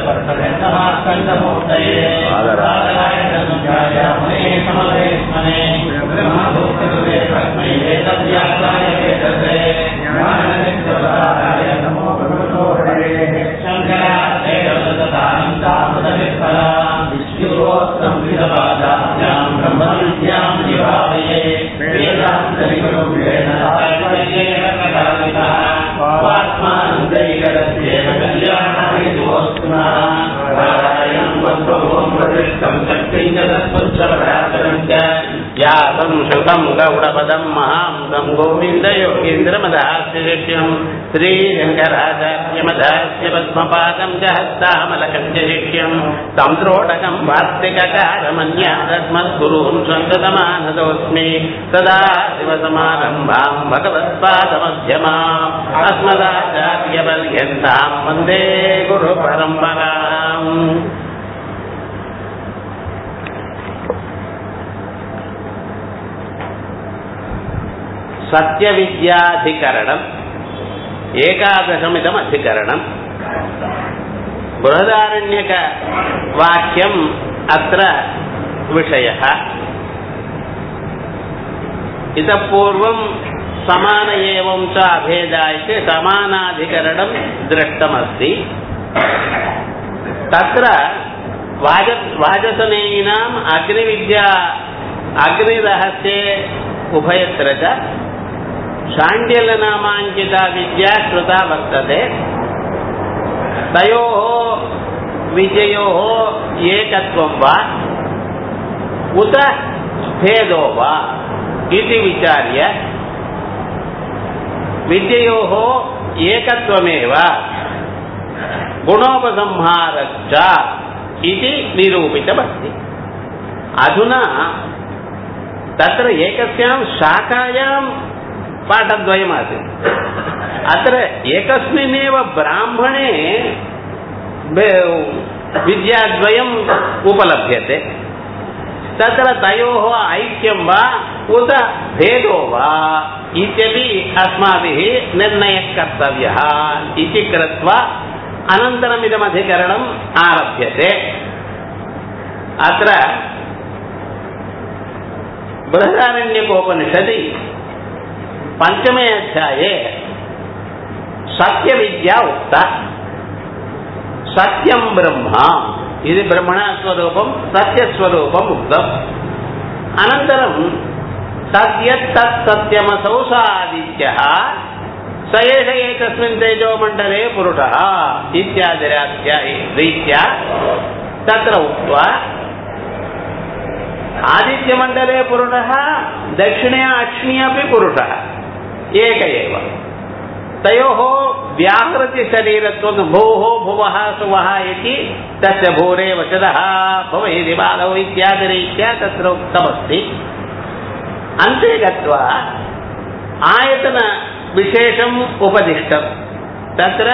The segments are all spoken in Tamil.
यातं शुभं गौडपदं महां गोविन्दयोगीन्द्रमदास्यशिष्यं श्रीरङ्गराजार्यमदास्य पद्मपादं च हस्तामलकं च शिष्यं तं द्रोटकं वार्तिककारमन्यादस्मद्गुरून् सन्ततमानतोऽस्मि सदा शिवसमारम्भां भगवत्पादमध्यमाम् अस्मदाचार्यपर्यन्तां वन्दे गुरुपरम्पराम् सत्यविद्याधिकरणम् एकादशमिदम् अधिकरणम् बृहदारण्यकवाक्यम् अत्र विषयः इतः पूर्वं समान एवं च अभेदा इति समानाधिकरणं दृष्टमस्ति तत्र वाज वाजसनेयिनाम् अग्निविद्या अग्निरहस्ये उभयत्र च शाण्ड्यलनामाङ्किता विद्या श्रुता वर्तते तयोः विद्ययोः एकत्वं वा उत भेदो वा इति विचार्य विद्ययोः एकत्वमेव गुणोपसंहारश्च इति निरूपितमस्ति अधुना तत्र एकस्यां शाखायां पाठद्वयमासीत् अत्र एकस्मिन्नेव ब्राह्मणे विद्याद्वयम् उपलभ्यते तत्र तयोः ऐक्यं वा उत भेदो वा इत्यपि अस्माभिः निर्णयः कर्तव्यः इति कृत्वा अनन्तरमिदमधिकरणम् आरभ्यते अत्र बृहदारण्यकोपनिषदि पञ्चमे अध्याये सत्यविद्या उक्ता सत्यं ब्रह्म इति ब्रह्मणस्वरूपं सत्यस्वरूपम् उक्तम् अनन्तरं तद्यत्तत् सत्यमसौ सादित्यः स एष एकस्मिन् तेजोमण्डले पुरुषः इत्यादिरात्या रीत्या तत्र उक्त्वा आदित्यमण्डले पुरुषः दक्षिणे अक्ष्णी अपि पुरुषः एक एव तयोः व्याहृतिशरीरत्वं भूः भुवः सुवः इति तस्य भूरे वचदः भव इति बालौ इत्यादिरीत्या तत्र उक्तमस्ति अन्ते गत्वा आयतनविशेषम् उपदिष्टम् तत्र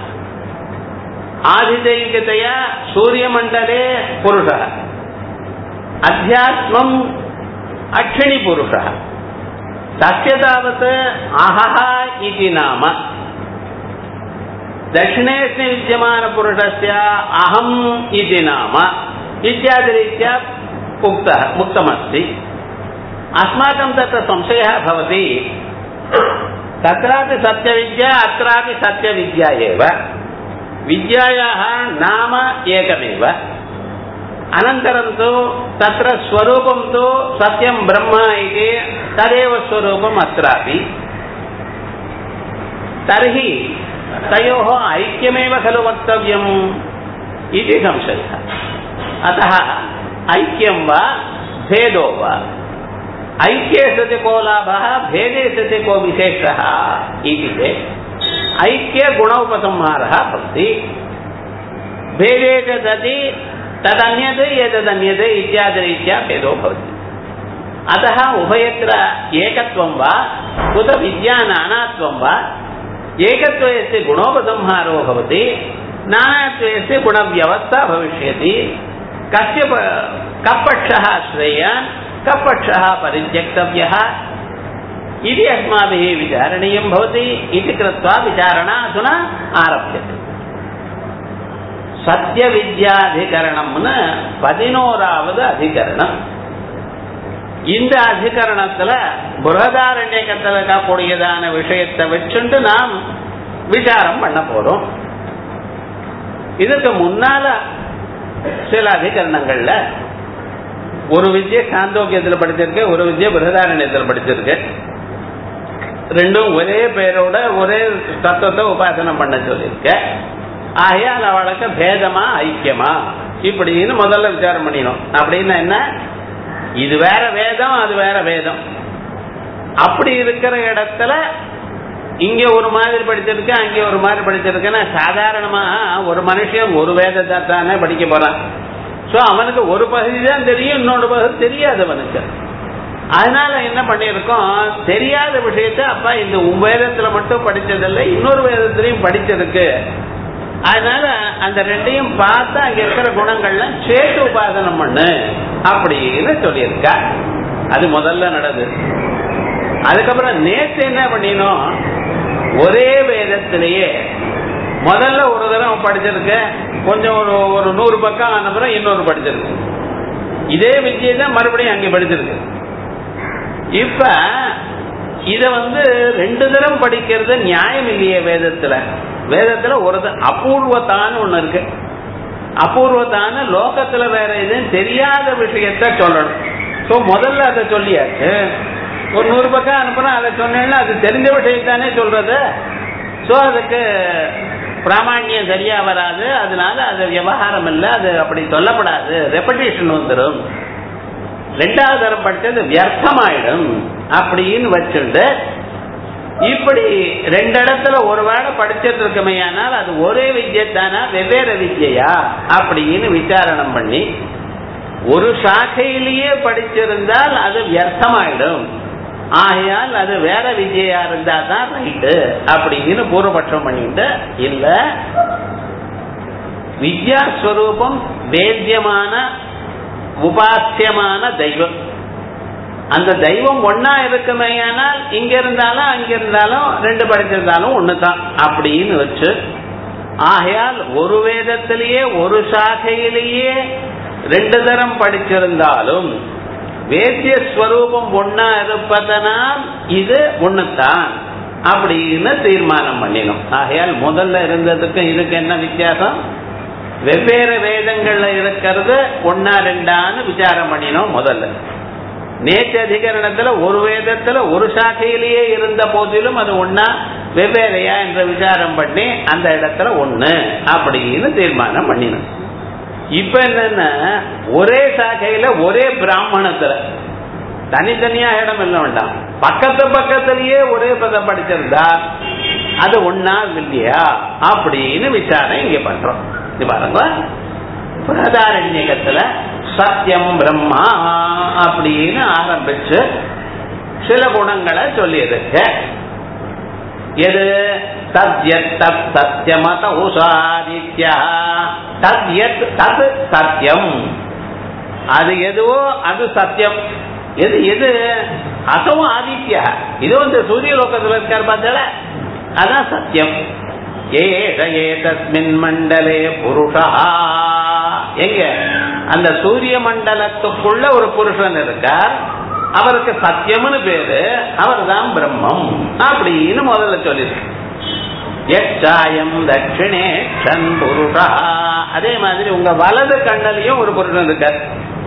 आधिदैकतया सूर्यमण्डले पुरुषः अध्यात्मम् अक्षिणिपुरुषः तस्य तावत् अहः इति नाम दक्षिणेऽस्मिन् विद्यमानपुरुषस्य अहम् इति नाम इत्यादिरीत्या उक्तः उक्तमस्ति अस्माकं तत्र संशयः भवति तत्रापि सत्यविद्या अत्रापि सत्यविद्या एव विद्यायाः नाम एकमेव अनन्तरं तु तत्र स्वरूपं तु सत्यं ब्रह्म इति तदेव स्वरूपम् अत्रापि तर्हि तयोः ऐक्यमेव खलु वक्तव्यम् इति संशयः अतः ऐक्यं वा भेदो वा ऐक्ये सति को लाभः भेदे सति को विशेषः इति चेत् ऐक्यगुणोपसंहारः भवति भेदे च सति तदन्यत् एतदन्यत् इत्यादिरीत्या भेदो भवति अतः उभयत्र एकत्वं वा उत विद्यानानात्वं वा एकत्वस्य गुणोपसंहारो भवति नानात्वस्य गुणव्यवस्था भविष्यति कस्य कपक्षः श्रेयान् कपक्षः परित्यक्तव्यः इति अस्माभिः विचारणीयं भवति इति कृत्वा विचारणा अधुना आरभ्यते சத்திய வித்யாதிகரணம்னு பதினோராவது அதிகரணம் இந்த அதிகரணத்துல புரதாரண்யக்கத்தில் இருக்கக்கூடியதான விஷயத்தை வச்சுட்டு நாம் விசாரம் பண்ண போறோம் இதுக்கு முன்னால சில அதிகரணங்கள்ல ஒரு வித்யை சாந்தோக்கியத்தில் படிச்சிருக்கு ஒரு வித்யை பிரதாரண்யத்தில் படிச்சிருக்கு ரெண்டும் ஒரே பேரோட ஒரே தத்துவத்தை உபாசனம் பண்ண சொல்லியிருக்க ஆகையால் அவளுக்கு பேதமா ஐக்கியமா இப்படின்னு முதல்ல விசாரம் பண்ணினோம் அப்படின்னா என்ன இது வேற வேதம் அது வேற வேதம் அப்படி இருக்கிற இடத்துல இங்க ஒரு மாதிரி படிச்சிருக்க அங்க ஒரு மாதிரி படிச்சிருக்கேன்னா சாதாரணமா ஒரு மனுஷன் ஒரு வேதத்தை தானே படிக்க போறான் சோ அவனுக்கு ஒரு பகுதி தான் தெரியும் இன்னொரு பகுதி தெரியாது அவனுக்கு அதனால என்ன பண்ணிருக்கோம் தெரியாத விஷயத்த அப்பா இந்த வேதத்துல மட்டும் படிச்சதில்லை இன்னொரு வேதத்திலையும் படிச்சிருக்கு அதனால அந்த ரெண்டையும் பார்த்து அங்க இருக்கிற குணங்கள்லாம் சேர்த்து உபாசனம் பண்ணு அப்படின்னு சொல்லியிருக்கா அது முதல்ல நடந்தது அதுக்கப்புறம் நேற்று என்ன பண்ணினோம் ஒரே வேதத்திலேயே முதல்ல ஒரு தடவை படிச்சிருக்க கொஞ்சம் ஒரு ஒரு நூறு பக்கம் அனுப்புறம் இன்னொரு படிச்சிருக்கு இதே வித்தியை தான் மறுபடியும் அங்கே படிச்சிருக்கு இப்ப இத வந்து ரெண்டு தரம் படிக்கிறது நியாயம் இல்லையே வேதத்துல வேதத்துல ஒரு அபூர்வத்தான ஒண்ணு இருக்கு அபூர்வத்தான லோகத்துல வேற எதுவும் தெரியாத விஷயத்த சொல்லணும் சோ முதல்ல அதை சொல்லியாச்சு ஒரு நூறு பக்கம் அனுப்புனா அதை சொன்னேன்னா அது தெரிஞ்ச விஷயம் தானே சொல்றது சோ அதுக்கு பிராமணியம் சரியா வராது அதனால அது விவகாரம் இல்லை அது அப்படி சொல்லப்படாது ரெப்படேஷன் வந்துடும் ரெண்டாவது தரம் படிச்சது வியர்த்தமாயிடும் அப்படின்னு வச்சுட்டு இப்படி ரெண்டு இடத்துல ஒரு வேளை படிச்சிட்டு இருக்கமையானால் அது ஒரே வித்யத்தானா வெவ்வேறு வித்யா அப்படின்னு விசாரணம் பண்ணி ஒரு சாக்கையிலேயே படிச்சிருந்தால் அது வியர்த்தமாயிடும் ஆகையால் அது வேற விஜயா இருந்தா தான் ரைட்டு அப்படின்னு பூர்வபட்சம் பண்ணிட்டு இல்ல வித்யாஸ்வரூபம் வேத்தியமான உபாசியமான தெய்வம் அந்த தெய்வம் ஒன்னா இருக்குமேயானால் இங்க இருந்தாலும் அங்க இருந்தாலும் ரெண்டு படிச்சிருந்தாலும் ஒண்ணுதான் அப்படின்னு வச்சு ஆகையால் ஒரு வேதத்திலேயே ஒரு சாகையிலேயே ரெண்டு தரம் படிச்சிருந்தாலும் வேத்திய ஸ்வரூபம் ஒன்னா இருப்பதனால் இது ஒண்ணுதான் அப்படின்னு தீர்மானம் பண்ணினோம் ஆகையால் முதல்ல இருந்ததுக்கும் இதுக்கு என்ன வித்தியாசம் வெவ்வேறு வேதங்கள்ல இருக்கிறது ஒன்னா ரெண்டான்னு விசாரம் பண்ணினோம் முதல்ல நேற்று அதிகரணத்துல ஒரு வேதத்துல ஒரு சாக்கையிலேயே இருந்த போதிலும் அது ஒன்னா வெவ்வேறையா என்ற விசாரம் பண்ணி அந்த இடத்துல ஒண்ணு அப்படின்னு தீர்மானம் பண்ணினோம் இப்ப என்னன்னா ஒரே சாக்கையில ஒரே பிராமணத்துல தனித்தனியா இடம் இல்லை வேண்டாம் பக்கத்து பக்கத்திலேயே ஒரே பதம் படிச்சிருந்தா அது ஒன்னா இல்லையா அப்படின்னு விசாரணை இங்க பண்றோம் இது பாருங்க பிரதாரண்யகத்துல சத்தியம் பிரம்மா அப்படின்னு ஆரம்பிச்சு சில குணங்களை சொல்லியிருக்கு எது தத்யத் தத் சத்தியமத உசாதித்யா தத்யத் தத் சத்தியம் அது எதுவோ அது சத்தியம் எது எது அசவும் ஆதித்யா இது வந்து சூரிய லோகத்தில் இருக்கார் பார்த்தால அதான் சத்தியம் ஏஷ ஏதஸ்மின் மண்டலே புருஷா எங்க அந்த சூரிய மண்டலத்துக்குள்ள ஒரு புருஷன் இருக்கார் அவருக்கு சத்தியம்னு பேரு அவர் தான் பிரம்மம் அப்படின்னு முதல்ல சொல்லிருக்கு எச்சாயம் தட்சிணே ஷன் புருஷா அதே மாதிரி உங்க வலது கண்ணலையும் ஒரு புருஷன் இருக்கார்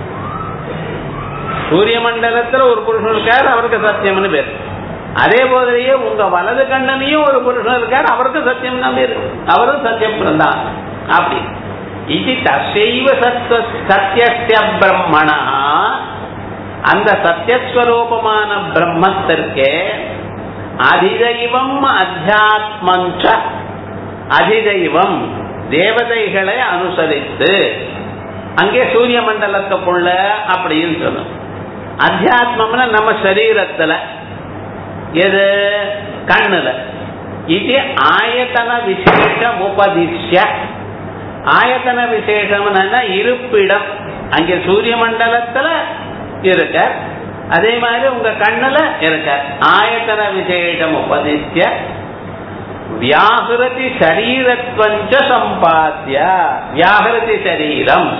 சூரிய மண்டலத்துல ஒரு புருஷன் இருக்கார் அவருக்கு சத்தியம்னு பேர் அதே போதிலேயே உங்க வலது கண்ணனையும் ஒரு புருஷன் இருக்கார் அவருக்கு சத்தியம் தான் பேரு அவரும் சத்தியம் தான் அப்படி இது தசைவ சத்வ சத்திய பிரம்மணா அந்த சத்தியஸ்வரூபமான பிரம்மத்திற்கு அதிதெய்வம் அத்தியாத்மஞ்ச அதிதெய்வம் தேவதைகளை அனுசரித்து அங்கே சூரிய மண்டலத்துக்குள்ள அப்படின்னு சொல்லும் அத்தியாத்மம்னா நம்ம சரீரத்துல எது கண்ணுல இது ஆயத்தன விசேஷம் உபதிஷ்ய ஆயத்தன விசேஷம்னா இருப்பிடம் அங்கே சூரிய மண்டலத்துல இருக்க அதே மாதிரி உங்க கண்ணுல இருக்க ஆயத்தன விசேஷம் உபதிஷ்ய வியாகிருதி சரீரத்வஞ்ச சம்பாத்திய வியாகிருதி சரீரம்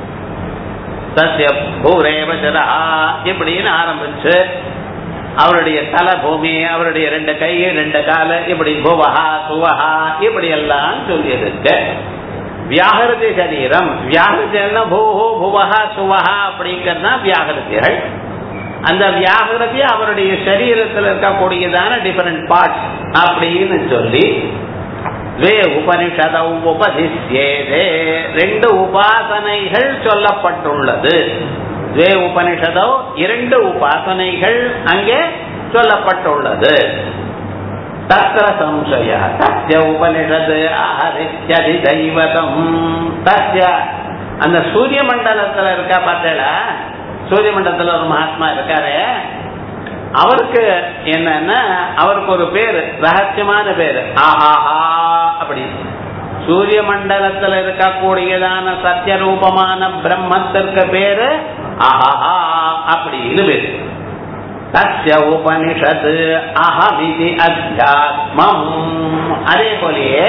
சத்ய பூரேவச்சரா இப்படின்னு ஆரம்பிச்சு அவருடைய தலை பூமி அவருடைய ரெண்டு கை ரெண்டு கால இப்படி புவஹா சுவஹா இப்படி எல்லாம் சொல்லியிருக்கு வியாகிருதி சரீரம் வியாகிருதினா பூஹு புவஹா சுவஹா அப்படிங்கிறதா வியாகிருதிகள் அந்த வியாகிருதி அவருடைய சரீரத்தில் இருக்கக்கூடியதான டிஃபரெண்ட் பார்ட்ஸ் அப்படின்னு சொல்லி வே உபனிஷத உபதிஷ்யேதே ரெண்டு உபாசனைகள் சொல்லப்பட்டுள்ளது வே உபனிஷதோ இரண்டு உபாசனைகள் அங்கே சொல்லப்பட்டுள்ளது தத்திர சம்சய சத்ய உபனிஷது ஆஹரித்யதி தெய்வதம் சத்ய அந்த சூரிய மண்டலத்துல இருக்கா பார்த்தா சூரிய மண்டலத்துல ஒரு மகாத்மா இருக்காரு அவருக்கு என்னன்னா அவருக்கு ஒரு பேரு ரகசியமான பேரு ஆஹாஹா அப்படி சூரிய மண்டலத்துல இருக்கக்கூடியதான சத்திய ரூபமான பிரம்மத்திற்கு பேரு ஆஹாஹா அப்படின்னு பேரு தஸ்ய உபனிஷத்து அகமிதி அத்தியாத்மம் அதே போலயே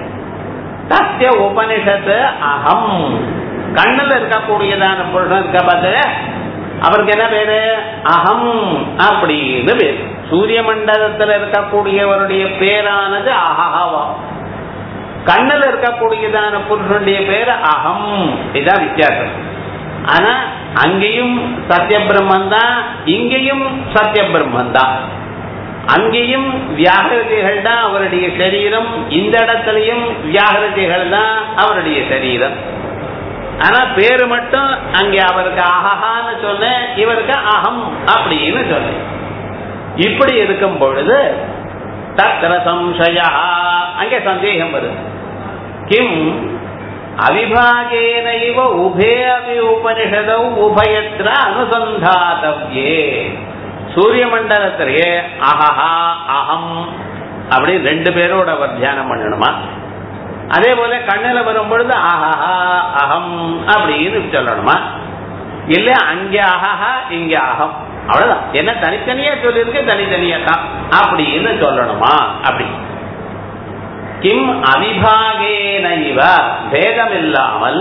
தஸ்ய உபனிஷத்து அகம் கண்ணுல இருக்கக்கூடியதான புருஷன் இருக்க பார்த்து அவருக்கு என்ன பேரு அகம் அப்படின்னு பேரு சூரிய மண்டலத்தில் இருக்கக்கூடியவருடைய பேரானது அகஹாவம் கண்ணுல இருக்கக்கூடியதான புருஷனுடைய பேரு அகம் இதுதான் வித்தியாசம் ஆனா அங்கேயும் சத்திய பிரம்மன் தான் இங்கேயும் சத்திய பிரம்மன் தான் அங்கேயும் வியாகிருதிகள் தான் அவருடைய சரீரம் இந்த இடத்துலயும் வியாகிருதிகள் தான் அவருடைய சரீரம் ஆனா பேரு மட்டும் அங்கே அவருக்கு அஹஹான்னு சொன்ன இவருக்கு அகம் அப்படின்னு சொன்ன இப்படி இருக்கும் பொழுது தத்திர சம்சயா அங்கே சந்தேகம் வருது கிம் அவிபாகேனைவ உபே அபி உபனிஷதௌ உபயத்திர அனுசந்தாதவ்யே சூரிய மண்டலத்திலேயே அஹஹா அகம் அப்படி ரெண்டு பேரோட அவர் தியானம் பண்ணணுமா அதே போல கண்ணுல வரும் பொழுது அஹஹா அகம் அப்படின்னு சொல்லணுமா இல்ல அங்க அஹஹா இங்க அகம் அவ்வளவுதான் என்ன தனித்தனியா சொல்லியிருக்கு தனித்தனியா தான் அப்படின்னு சொல்லணுமா அப்படி கிம் அவிபாகேனைவ பேதம் இல்லாமல்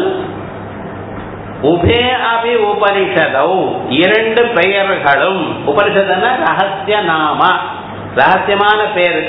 உபே அபி உபனிஷதௌ இரண்டு பெயர்களும் உபனிஷதன ரகசிய நாம ரகசியமான பேர்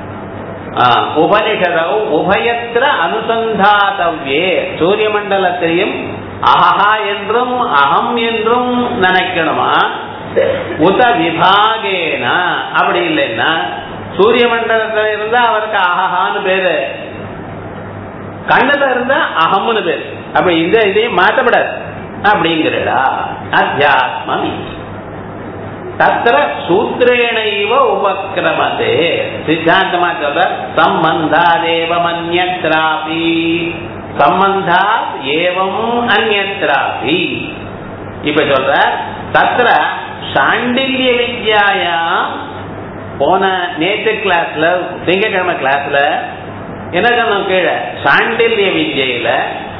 உபனிஷதௌ உபயத்திர அனுசந்தாதவ்யே சூரிய மண்டலத்தையும் அஹஹா என்றும் அகம் என்றும் நினைக்கணுமா உத விபாகேன அப்படி இல்லைன்னா சூரிய மண்டலத்துல இருந்தா அவருக்கு அஹஹான்னு பேரு கண்ணுல இருந்தா அகம்னு பேரு அப்ப இந்த இதையும் மாற்றப்படாது அப்படிங்கிறடா அத்தியாத்மம் தத்திர சூத்திரேணைவ உபக்கிரமதே சித்தாந்தமா சொல்ற சம்பந்தாதேவ மன்யத்ராபி சம்பந்தா ஏவம் அந்நத்ராபி இப்ப சொல்ற தத்திர சாண்டில்ய வித்யாயா போன நேற்று கிளாஸ்ல திங்கக்கிழமை கிளாஸ்ல என்ன சொன்னோம் கீழே சாண்டில்ய வித்யில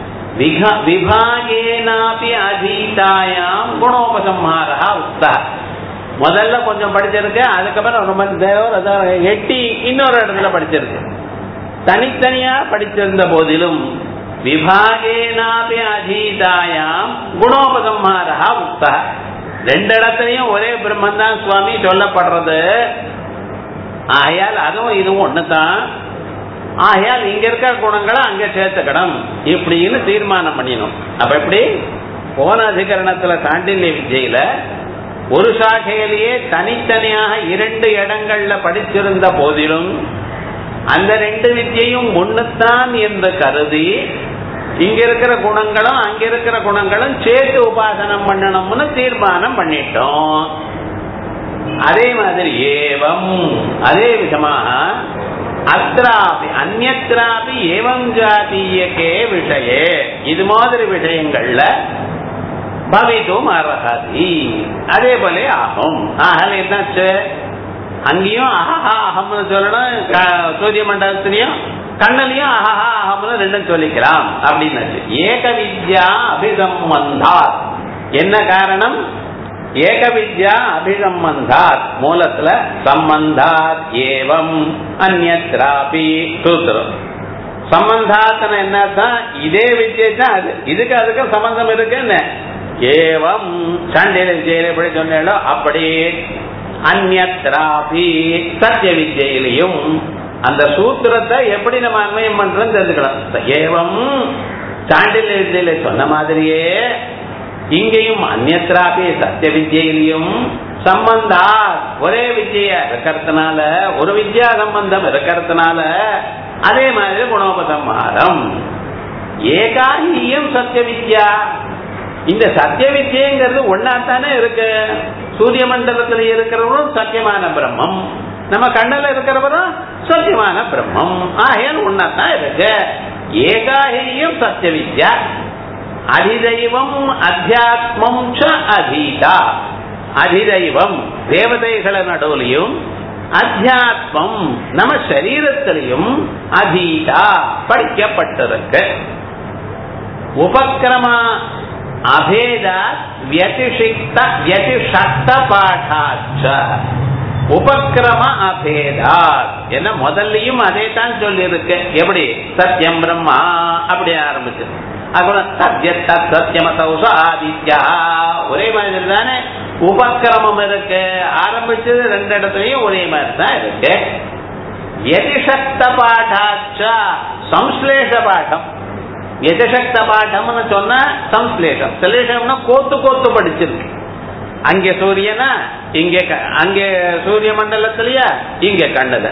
விபாகேனாபி அதீதாயாம் குணோபசம்ஹாரா உக்தா முதல்ல கொஞ்சம் படிச்சிருக்கு அதுக்கப்புறம் ரொம்ப தேவர் அதான் எட்டி இன்னொரு இடத்துல படிச்சிருக்கு தனித்தனியா படிச்சிருந்த போதிலும் விபாகேனாபி அதீதாயாம் குணோபசம்ஹாரா உக்தா ரெண்டு இடத்துலயும் ஒரே பிரம்மன் தான் சுவாமி சொல்லப்படுறது ஆகையால் அதுவும் இதுவும் ஒண்ணுதான் ஆகையால் இங்க இருக்கிற குணங்களை அங்க சேர்த்துக்கணும் இப்படின்னு தீர்மானம் பண்ணினோம் அப்ப எப்படி போன அதிகரணத்துல சாண்டில்ய விஜயில ஒரு சாகையிலேயே தனித்தனியாக இரண்டு இடங்கள்ல படிச்சிருந்த போதிலும் அந்த ரெண்டு வித்தியையும் ஒண்ணுத்தான் என்று கருதி இங்க இருக்கிற குணங்களும் அங்க இருக்கிற குணங்களும் சேர்த்து உபாசனம் பண்ணணும்னு தீர்மானம் பண்ணிட்டோம் அதே மாதிரி ஏவம் அதே விதமாக அத்ராபி அந்நத்ராபி ஏவம் ஜாதீயக்கே விஷயே இது மாதிரி விஷயங்கள்ல பவிதும் அர்ஹதி அதே போல ஆகும் ஆகல என்னாச்சு அங்கேயும் அஹஹா அகம்னு சொல்லணும் க- சூரிய மண்டலத்திலையும் கண்ணலையும் அஹஹா அகம்னு ரெண்டும் சொல்லிக்கலாம் அப்படின்னு ஏக வித்யா அபிசம்பந்தாத் என்ன காரணம் ஏக வித்யா அபிசம்பந்தாத் மூலத்துல சம்பந்தாத் ஏவம் அந்நத்ராபி சூத்திரம் சம்பந்தாத்தன என்னதான் இதே வித்தியை தான் அது இதுக்கு அதுக்கு சம்பந்தம் இருக்குன்னு ஏவம் சண்டையில விஜயில எப்படி சொன்னோ அப்படி அந்நத்ராபி சத்திய வித்யிலையும் அந்த சூத்திரத்தை எப்படி நம்ம அன்வயம் பண்றோம் தெரிஞ்சுக்கலாம் ஏவம் சாண்டில்ய வித்யில சொன்ன மாதிரியே இங்கேயும் அந்நத்ராபி சத்திய வித்யிலையும் சம்பந்தா ஒரே வித்யா இருக்கிறதுனால ஒரு வித்யா சம்பந்தம் இருக்கிறதுனால அதே மாதிரி குணோபசம்ஹாரம் ஏகாகியம் சத்திய வித்யா இந்த சத்திய வித்யங்கிறது ஒன்னாத்தானே இருக்கு சூரிய மண்டலத்தில் இருக்கிறவரும் சத்தியமான பிரம்மம் நம்ம கண்ணில் இருக்கிறவரும் சத்தியமான பிரம்மம் ஆகையால் ஒன்னாத்தான் இருக்கு ஏகாகியம் சத்திய வித்யா அதிதெய்வம் அத்தியாத்மம் ச அதீதா அதிதெய்வம் தேவதைகள நடுவுலையும் அத்தியாத்மம் நம்ம சரீரத்திலையும் அதீதா படிக்கப்பட்டிருக்கு உபக்கிரமா அபேதா வியதிஷிக்த வியதிஷக்த பாடாச்ச உபக்கிரம அபேதா என்ன முதல்லயும் அதே தான் சொல்லி இருக்கு எப்படி சத்தியம் பிரம்மா அப்படி ஆரம்பிச்சு அப்புறம் சத்ய சத்தியமசௌச ஆதித்யா ஒரே மாதிரி தானே உபக்கிரமம் இருக்கு ஆரம்பிச்சது ரெண்டு இடத்துலயும் ஒரே மாதிரி தான் இருக்கு எதிசக்த பாடாச்சா சம்ஸ்லேஷ பாடம் எதிசக்த பாடம்னு சொன்னா சம்ஸ்லேஷம் சிலேஷம்னா கோத்து கோத்து படிச்சிருக்கு அங்கே சூரியனா இங்க அங்கே சூரிய மண்டலத்திலயா இங்க கண்டத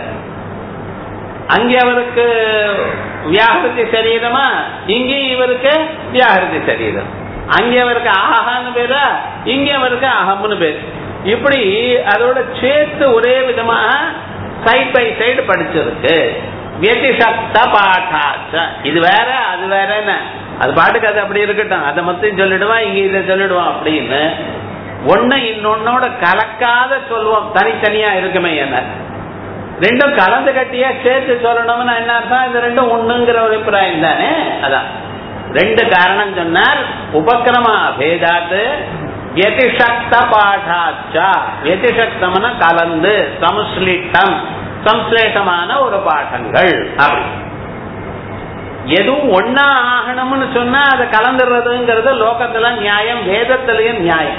அங்கே அவருக்கு வியாகிருதி சரீரமா இங்கேயும் இவருக்கு வியாகிருதி சரீரம் அங்கே அவருக்கு ஆஹான்னு பேரா இங்கே அவருக்கு அகம்னு பேர் இப்படி அதோட சேர்த்து ஒரே விதமாக சைட் பை சைடு படிச்சிருக்கு வெதிசக்த பாட்டாச்ச இது வேற அது வேற என்ன அது பாட்டுக்கு அது அப்படி இருக்கட்டும் அதை மட்டும் சொல்லிடுவான் இங்க இதை சொல்லிடுவான் அப்படின்னு ஒன்னு இன்னொன்னோட கலக்காத சொல்லுவோம் தனித்தனியா இருக்குமே என்ன ரெண்டும் கலந்து கட்டியா சேர்த்து சொல்லணும்னு என்ன அர்த்தம் இது ரெண்டும் ஒண்ணுங்கிற ஒரு அபிப்பிராயம் தானே அதான் ரெண்டு காரணம் சொன்னார் உபக்கிரமா பேதாத்து வெதிசக்த பாடாச்சா வெதிசக்தம்னா கலந்து சமுஸ்லிட்டம் சம்ஸ்லேஷமான ஒரு பாடங்கள் அப்படி எதுவும் ஒன்னா ஆகணும்னு சொன்னா அதை கலந்துடுறதுங்கிறது லோகத்துல நியாயம் வேதத்திலையும் நியாயம்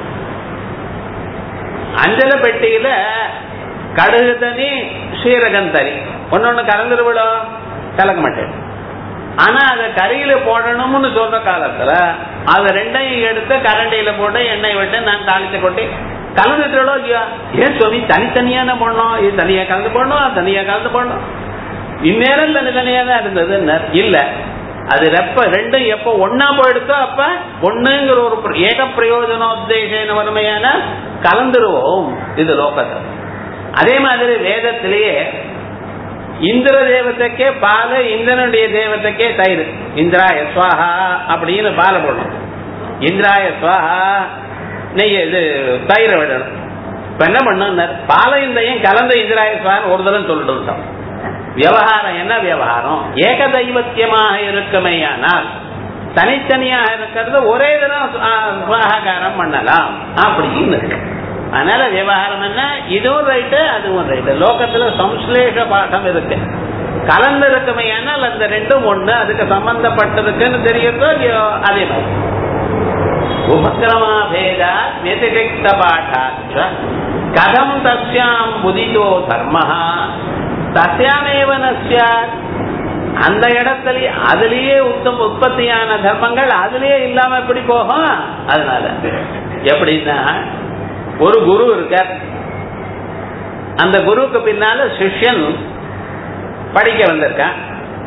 அஞ்சல பெட்டியில கடுகு தனி சீரகம் தனி ஒன்னொன்னு கலந்துரு விடும் கலக்க மாட்டேன் ஆனா அதை கறியில போடணும்னு சொல்ற காலத்துல அதை ரெண்டையும் எடுத்து கரண்டியில போட்டு எண்ணெய் விட்டு நான் தாளிச்சு கொட்டி கலந்துட்டோ இல்லையா ஏன் சொல்லி தனித்தனியான போடணும் இது தனியா கலந்து போடணும் அது தனியா கலந்து போடணும் இந்நேரம் தனித்தனியா தான் இருந்தது இல்ல அது எப்ப ரெண்டும் எப்ப ஒன்னா போயிடுத்தோ அப்ப ஒண்ணுங்கிற ஒரு ஏக பிரயோஜனோத்தேசன வறுமையான கலந்துருவோம் இது லோகத்தை அதே மாதிரி வேதத்திலேயே இந்திர தேவத்தைக்கே பால் இந்திரனுடைய தேவத்தைக்கே தயிர் இந்திராய சுவாஹா அப்படின்னு பால போடணும் இந்திராய சுவாஹா நெய் இது தயிரை விடணும் இப்ப என்ன பண்ணும் பாலையும் தையும் கலந்த இந்திராய சுவான்னு ஒரு தரம் சொல்லிட்டு விவகாரம் என்ன விவகாரம் ஏக தெய்வத்தியமாக இருக்குமேயானால் தனித்தனியாக இருக்கிறது ஒரே தினம் சுவாகாரம் பண்ணலாம் அப்படின்னு இருக்கு அதனால விவகாரம் என்ன இதுவும் ரைட்டு அதுவும் ரைட்டு லோகத்துல சம்ஸ்லேஷ பாடம் இருக்கு கலந்து இருக்குமையானால் அந்த ரெண்டும் ஒண்ணு அதுக்கு சம்பந்தப்பட்டிருக்குன்னு தெரியுதோ இல்லையோ அதே மாதிரி உபக்கிரமா பேதா வெதிரிக்த பாட்டாச்ச கதம் தஸ்யாம் புதிதோ தர்ம தஸ்யாமேவ நஸ்யாத் அந்த இடத்துல அதுலயே உத்தம் உற்பத்தியான தர்மங்கள் அதுலயே இல்லாம எப்படி போகும் அதனால எப்படின்னா ஒரு குரு இருக்கார் அந்த குருவுக்கு பின்னால சிஷ்யன் படிக்க வந்திருக்கான்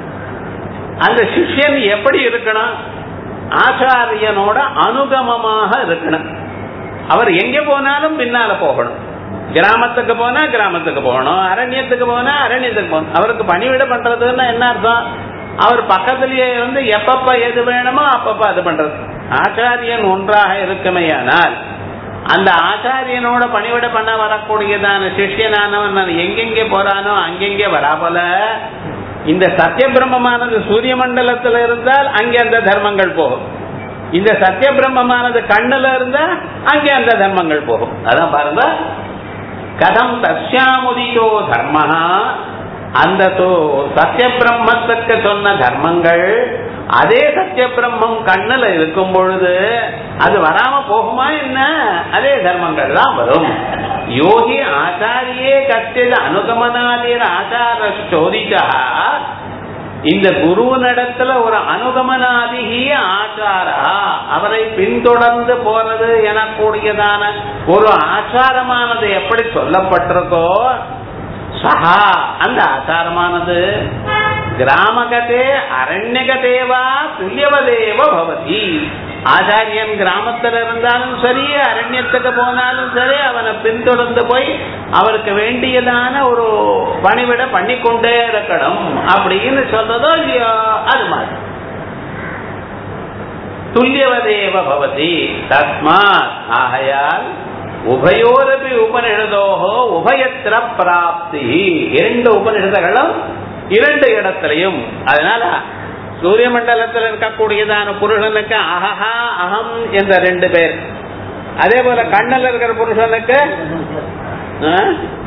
அந்த சிஷ்யன் எப்படி இருக்கணும் ஆச்சாரியனோட அனுகமமாக இருக்கணும் அவர் எங்க போனாலும் பின்னால போகணும் கிராமத்துக்கு போனா கிராமத்துக்கு போகணும் அரண்யத்துக்கு போனா அரண்யத்துக்கு போகணும் அவருக்கு பணிவிட பண்றதுன்னா என்ன அர்த்தம் அவர் பக்கத்திலேயே வந்து எப்பப்ப எது வேணுமோ அப்பப்ப அது பண்றது ஆச்சாரியன் ஒன்றாக இருக்குமையானால் அந்த ஆச்சாரியனோட பணிவிட பண்ண வரக்கூடியதான சிஷ்யனானவன் எங்கெங்கே போறானோ அங்கெங்கே வராபல இந்த சத்திய பிரம்மமானது சூரிய மண்டலத்தில் இருந்தால் அங்கே அந்த தர்மங்கள் போகும் இந்த சத்திய பிரம்மமானது கண்ணுல இருந்தா அங்கே அந்த தர்மங்கள் போகும் அதான் பாருங்க கதம் தஸ்யாமுதிதோ தர்ம அந்த சத்திய பிரம்மத்துக்கு சொன்ன தர்மங்கள் அதே சத்திய பிரம்மம் கண்ணுல இருக்கும் பொழுது அது வராம போகுமா என்ன அதே தர்மங்கள் தான் வரும் யோகி ஆச்சாரியே கத்தியது அனுகமனாதீர் ஆச்சார சோதிச்சா இந்த குருவனிடத்துல ஒரு அனுகமனாதிகி ஆச்சாரா அவரை பின்தொடர்ந்து போறது எனக்கூடியதான ஒரு ஆச்சாரமானது எப்படி சொல்லப்பட்டிருக்கோ சஹா அந்த ஆச்சாரமானது கிராமகதே அரண்யகதேவா துல்லியவதேவ பவதி ஆச்சாரியன் கிராமத்தில் இருந்தாலும் சரி அரண்யத்துக்கு போனாலும் சரி அவனை பின்தொடர்ந்து போய் அவருக்கு வேண்டியதான ஒரு பணிவிட பண்ணிக்கொண்டே இருக்கணும் அப்படின்னு சொல்றதோ இல்லையோ அது மாதிரி துல்லியவதேவ பவதி தஸ்மாத் ஆகையால் உபயோரபி உபனிஷதோகோ உபயத்திர பிராப்தி இரண்டு உபனிஷதங்களும் இரண்டு இடத்திலையும் அதனால சூரிய மண்டலத்தில் இருக்கக்கூடியதான புருஷனுக்கு அஹஹா அகம் என்ற ரெண்டு பேர் அதே போல கண்ணல் இருக்கிற புருஷனுக்கு ஆ?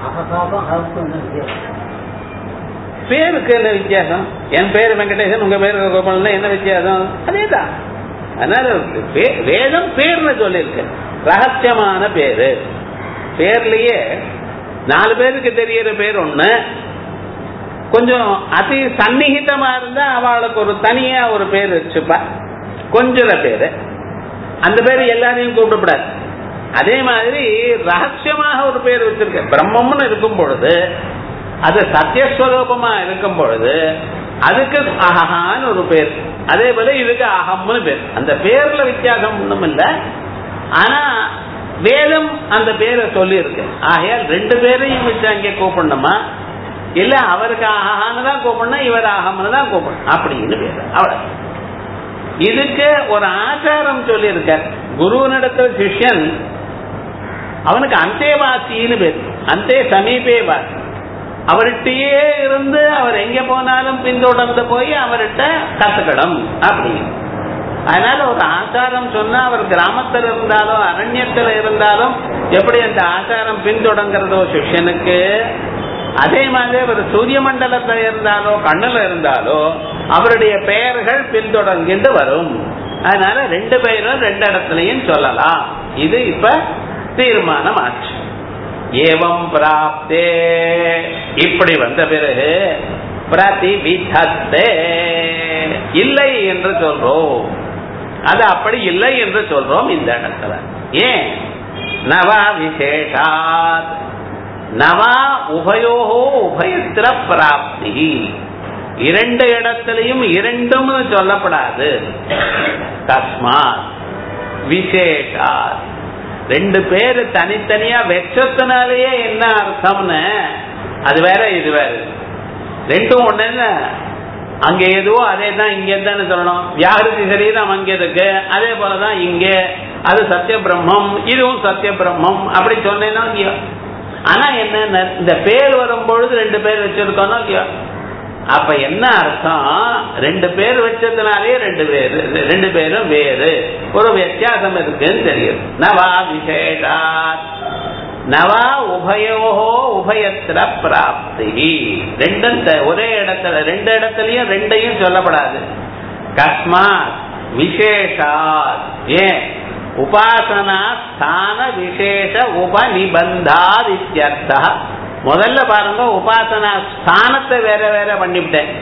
பேருக்கு என்ன வித்தியாசம் என் பேரு வெங்கடேசன் உங்க பேரு கோபாலன் என்ன வித்தியாசம் அதேதான் அதனால வே- வேதம் பேர்னு சொல்லியிருக்கு ரகசியமான பேரு பேர்லயே நாலு பேருக்கு தெரியற பேர் ஒண்ணு கொஞ்சம் அதி சந்நிகிதமா இருந்தா அவளுக்கு ஒரு தனியா ஒரு பேர் வச்சுப்பா கொஞ்சல பேரு அந்த பேர் எல்லாரையும் கூப்பிடப்படாது அதே மாதிரி ரகசியமாக ஒரு பேர் வச்சிருக்க பிரம்மம்னு இருக்கும் பொழுது அது சத்தியஸ்வரூபமா இருக்கும் பொழுது அதுக்கு அஹஹான்னு ஒரு பேர் அதே போல இதுக்கு அகம்னு பேர் அந்த பேர்ல வித்தியாசம் ஒண்ணும் இல்ல ஆனா வேதம் அந்த பேரை சொல்லி இருக்கு ஆகையால் ரெண்டு பேரையும் வச்சு அங்கே கூப்பிடணுமா இல்ல அவருக்கு ஆஹான்னு தான் கூப்பிடணும் இவர் ஆகம்னு தான் கூப்பிடணும் அப்படின்னு பேரு அவ்வளவு இதுக்கு ஒரு ஆச்சாரம் சொல்லி இருக்க குருவனிடத்தில் சிஷ்யன் அவனுக்கு அந்தேவாசின்னு பேர் அந்தே சமீபே வாசி அவர்கிட்டயே இருந்து அவர் எங்க போனாலும் பின்தொடர்ந்து போய் அவர்கிட்ட கத்துக்கணும் அப்படின்னு அதனால ஒரு ஆச்சாரம் சொன்னா அவர் கிராமத்தில் இருந்தாலும் அரண்யத்தில் இருந்தாலும் எப்படி அந்த ஆச்சாரம் பின்தொடங்கிறதோ சிஷ்யனுக்கு அதே மாதிரி அவர் சூரிய மண்டலத்துல இருந்தாலோ கண்ணுல இருந்தாலோ அவருடைய பெயர்கள் பின்தொடர்கிட்டு வரும் அதனால ரெண்டு பேரும் ரெண்டு இடத்துலயும் சொல்லலாம் இது இப்ப தீர்மானம் ஆச்சு ஏவம் பிராப்தே இப்படி வந்த பிறகு பிரதிவிதத்தே இல்லை என்று சொல்றோம் அது அப்படி இல்லை என்று சொல்றோம் இந்த இடத்துல ஏன் நவா விசேஷாத் நவா உபயோகோ உபயத்திர பிராப்தி இரண்டு இடத்திலையும் இரண்டும் சொல்லப்படாது தஸ்மாத் விசேஷாத் ரெண்டு பேரு தனித்தனியா வெச்சத்தினாலேயே என்ன அர்த்தம்னு அது வேற இது வேற ரெண்டும் ஒண்ணு அங்க எதுவோ அதே தான் இங்க தானே சொல்லணும் வியாகிருதி சரீரம் அங்க இருக்கு அதே போலதான் இங்க அது சத்திய பிரம்மம் இதுவும் சத்திய பிரம்மம் அப்படி சொன்னேன்னா இல்லையோ ஆனா என்ன இந்த பேர் வரும் பொழுது ரெண்டு பேர் வச்சிருக்கோம் இல்லையோ அப்ப என்ன அர்த்தம் ரெண்டு பேர் வச்சதுனாலே ரெண்டு பேர் ரெண்டு பேரும் வேறு ஒரு வித்தியாசம் இருக்குன்னு தெரியும் நவா விசேஷாத் நவா உபயோகோ உபயத்திர பிராப்தி ரெண்டும் த- ஒரே இடத்துல ரெண்டு இடத்துலயும் ரெண்டையும் சொல்லப்படாது கஸ்மாத் விசேஷாத் ஏன் உபாசனா ஸ்தான விசேஷ உபநிபந்தாத் இத்தியர்த்தா முதல்ல பாருங்க உபாசனா ஸ்தானத்தை வேற வேற பண்ணிவிட்டேன்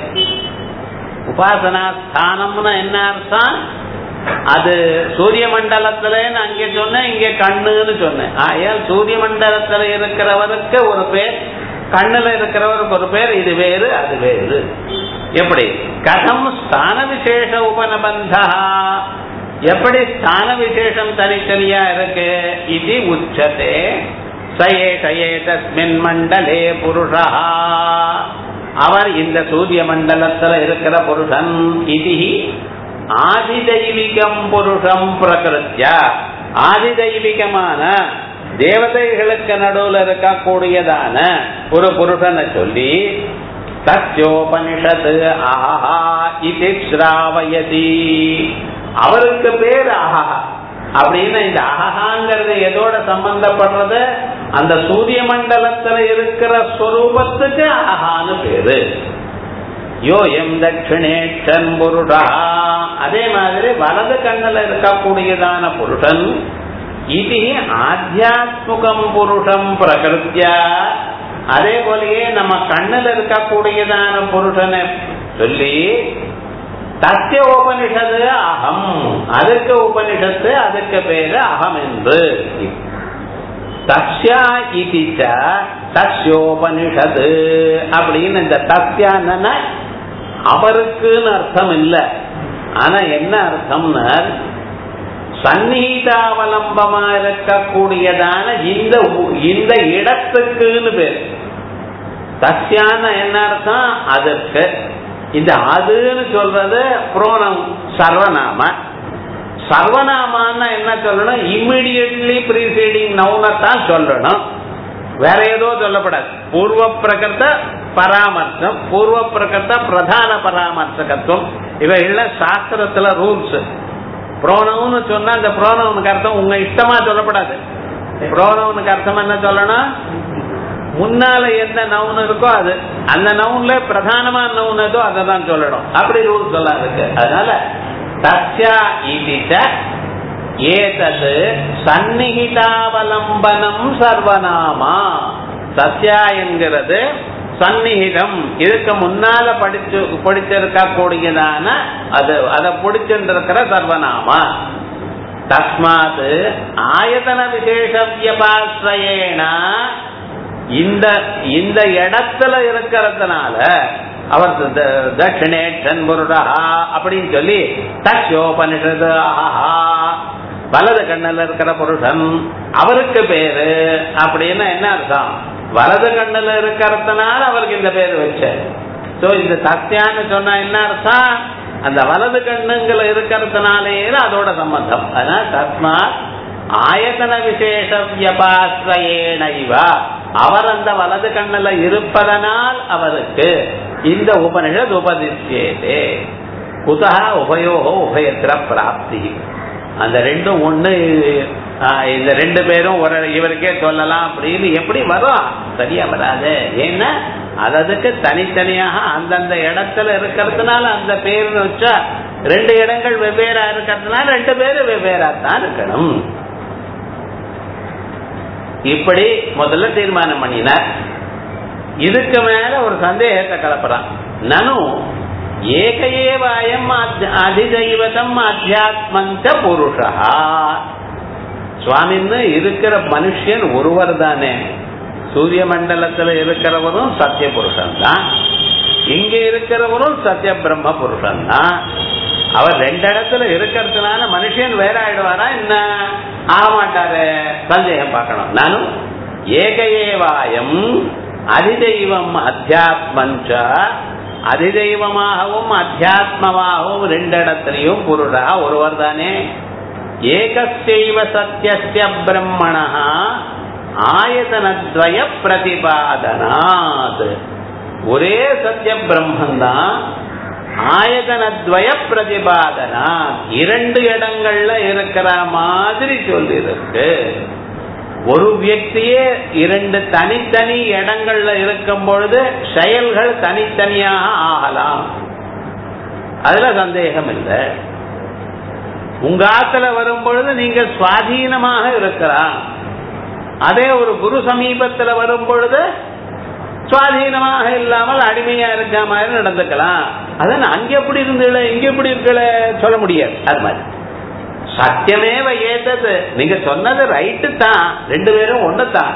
உபாசனா ஸ்தானம்னு என்ன அர்த்தம் அது சூரிய மண்டலத்துல நான் அங்க சொன்னேன் இங்க கண்ணுன்னு சொன்னேன் ஆயால் சூரிய மண்டலத்துல இருக்கிறவருக்கு ஒரு பேர் கண்ணுல இருக்கிறவருக்கு ஒரு பேர் இது வேறு அது வேறு எப்படி கதம் ஸ்தான விசேஷ உபநபந்தா எப்படி ஸ்தான விசேஷம் தனித்தனியா இருக்கு இது உச்சதே சயேஷ ஏதஸ்மின் மண்டலே புருஷா அவர் இந்த சூரிய மண்டலத்துல இருக்கிற புருஷன் இது ஆதிதைவிகம் புருஷம் பிரகிருத்திய ஆதிதைவிகமான தேவதைகளுக்கு நடுவுல இருக்கக்கூடியதான ஒரு புருஷனை சொல்லி சத்யோபனிஷத்து ஆஹா இது ஸ்ராவயதி அவருக்கு பேர் ஆஹா அப்படின்னு இந்த அஹாங்கிறது எதோட சம்பந்தப்படுறது அந்த சூரிய மண்டலத்துல இருக்கிற ஸ்வரூபத்துக்கு அஹான்னு பேரு யோ எம் தட்சிணேஷன் புருஷா அதே மாதிரி வலது கண்ணுல இருக்கக்கூடியதான புருஷன் இது ஆத்தியாத்முகம் புருஷம் பிரகிருத்தியா அதே போலயே நம்ம கண்ணுல இருக்கக்கூடியதான புருஷனை சொல்லி தத்திய உபனிஷது அகம் அதுக்கு உபனிஷத்து அதுக்கு பேரு அகம் என்று தஸ்யா இதிச்ச தஸ்யோபனிஷது அப்படின்னு இந்த தஸ்யான்னு அவருக்குன்னு அர்த்தம் இல்ல ஆனா என்ன அர்த்தம்னா சந்நீதாவலம்பமா இருக்கக்கூடியதான இந்த இந்த இடத்துக்குன்னு பேர் தஸ்யான என்ன அர்த்தம் அதற்கு இந்த அதுன்னு சொல்றது புரோணம் சர்வநாம சர்வநாமான்னா என்ன சொல்லணும் இம்மிடியட்லி ப்ரீசீடிங் நவுனத்தான் சொல்லணும் வேற ஏதோ சொல்லப்படாது பூர்வ பிரகர்த்த பராமர்த்தம் பூர்வ பிரகர்த்த பிரதான பராமர்த்தகத்துவம் இவைகள்ல சாஸ்திரத்துல ரூல்ஸ் புரோனவுன்னு சொன்னா அந்த புரோனவுனுக்கு அர்த்தம் உங்க இஷ்டமா சொல்லப்படாது புரோனவுனுக்கு அர்த்தம் என்ன சொல்லணும் முன்னால எந்த நவுன் இருக்கோ அது அந்த நவுன்ல பிரதானமான நவுன் ஏதோ அதை தான் சொல்லணும் அப்படி ரூல் சொல்ல இருக்கு அதனால தஸ்யா இதிச்ச ஏதது சந்நிகிதாவலம்பனம் சர்வநாமா சத்யா என்கிறது சந்நிகிதம் இதுக்கு முன்னால படிச்சு படிச்சிருக்க கூடியதான அது அதை பிடிச்சிருக்கிற சர்வநாமா தஸ்மாத் ஆயதன விசேஷ வியபாசிரயேன இந்த இந்த இடத்துல இருக்கிறதுனால அவர் தட்சிணேட்சன் புருடா அப்படின்னு சொல்லி தக்ஷோபனிஷது ஆஹா வலது கண்ணில் இருக்கிற புருஷன் அவருக்கு பேரு அப்படின்னு என்ன அர்த்தம் வலது கண்ணில் இருக்கிறதுனால அவருக்கு இந்த பேரு வச்ச சோ இந்த சத்தியான்னு சொன்னா என்ன அர்த்தம் அந்த வலது கண்ணுங்களை இருக்கிறதுனாலேயே அதோட சம்பந்தம் அதனால தஸ்மா ஆயத்தன விசேஷ வியபாசிரயேனைவா அவர் அந்த வலது கண்ணுல இருப்பதனால் அவருக்கு இந்த உபனிஷத் உபதிச்சேதே குதா உபயோகோ உபயத்திர பிராப்தி அந்த ரெண்டும் ஒண்ணு இந்த ரெண்டு பேரும் ஒரு இவருக்கே சொல்லலாம் அப்படின்னு எப்படி வரும் சரியா வராது ஏன்னா அதுக்கு தனித்தனியாக அந்தந்த இடத்துல இருக்கிறதுனால அந்த பேருன்னு வச்சா ரெண்டு இடங்கள் வெவ்வேறா இருக்கிறதுனால ரெண்டு பேரும் வெவ்வேறா தான் இருக்கணும் இப்படி முதல்ல தீர்மானம் பண்ணினார் இதுக்கு மேல ஒரு சந்தேகத்தை கலப்புறான் நனு ஏகையேவாயம் அதிதெய்வதம் அத்தியாத்மஞ்ச புருஷா சுவாமின்னு இருக்கிற மனுஷன் ஒருவர் தானே சூரிய மண்டலத்துல இருக்கிறவரும் சத்திய புருஷன் தான் இங்க இருக்கிறவரும் சத்திய பிரம்ம புருஷன் தான் அவர் ரெண்டு இடத்துல இருக்கிறதுனால மனுஷன் வேற ஆயிடுவாரா என்ன ஆக மாட்டாரு சந்தேகம் பார்க்கணும் நானும் ஏகையேவாயம் அதிதெய்வம் அத்தியாத்மஞ்ச அதிதெய்வமாகவும் அத்தியாத்மமாகவும் ரெண்டு இடத்துலயும் புருடா ஒருவர் தானே ஏகஸ்யைவ சத்தியஸ்ய பிரம்மணா ஆயதனத்வய பிரதிபாதனாத் ஒரே சத்திய பிரம்மன் தான் ஆயதனத்வய பிரதிபாதனா இரண்டு இடங்கள்ல இருக்கிற மாதிரி சொல்லிருக்கு ஒரு வியக்தியே இரண்டு தனித்தனி இடங்கள்ல இருக்கும் பொழுது செயல்கள் தனித்தனியாக ஆகலாம் அதுல சந்தேகம் இல்லை உங்க ஆத்துல வரும் பொழுது நீங்க சுவாதீனமாக இருக்கலாம் அதே ஒரு குரு சமீபத்துல வரும் பொழுது சுவாதீனமாக இல்லாமல் அடிமையா இருக்க மாதிரி நடந்துக்கலாம் அதான் அங்க எப்படி இருந்தீங்கள இங்க எப்படி இருக்கல சொல்ல முடியாது அது மாதிரி சத்தியமேவ ஏதது நீங்க சொன்னது ரைட்டு தான் ரெண்டு பேரும் ஒண்ணு தான்